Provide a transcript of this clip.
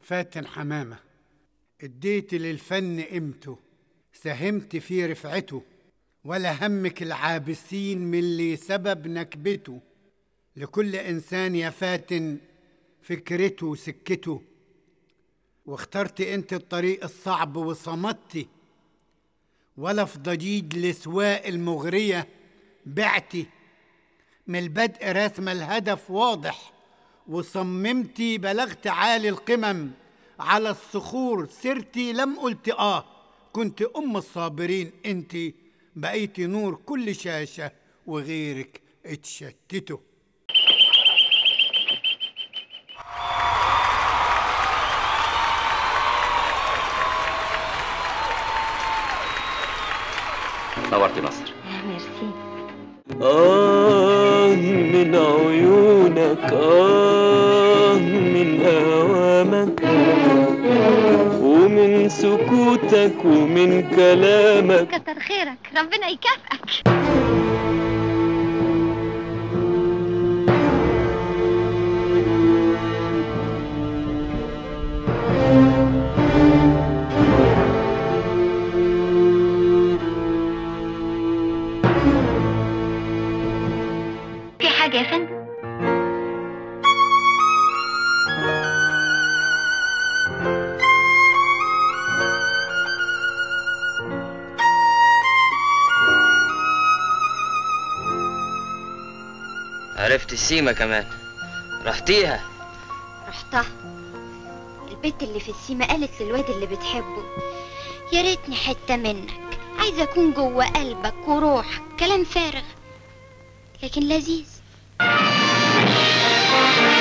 فاتن حمامة اديت للفن قيمته ساهمت في رفعته ولا همك العابسين من اللي سبب نكبته لكل إنسان يا فاتن فكرته وسكته واخترت انت الطريق الصعب وصمتي ولا في ضجيج الاسواق المغرية بعتي من البدء رسم الهدف واضح وصممتي بلغت عالي القمم على الصخور سرتي لم قلت اه كنت ام الصابرين انت بقيتي نور كل شاشة وغيرك اتشتتوا نورت نصر ميرسي آه من عيونك آه من أوامك ومن سكوتك ومن كلامك كتر خيرك ربنا يكافئك في حاجة يا فندم عرفت السيمة كمان رحتيها رحتها البنت اللي في السيما قالت للواد اللي بتحبه يا ريتني حتة منك عايزة أكون جوه قلبك وروحك كلام فارغ لكن لذيذ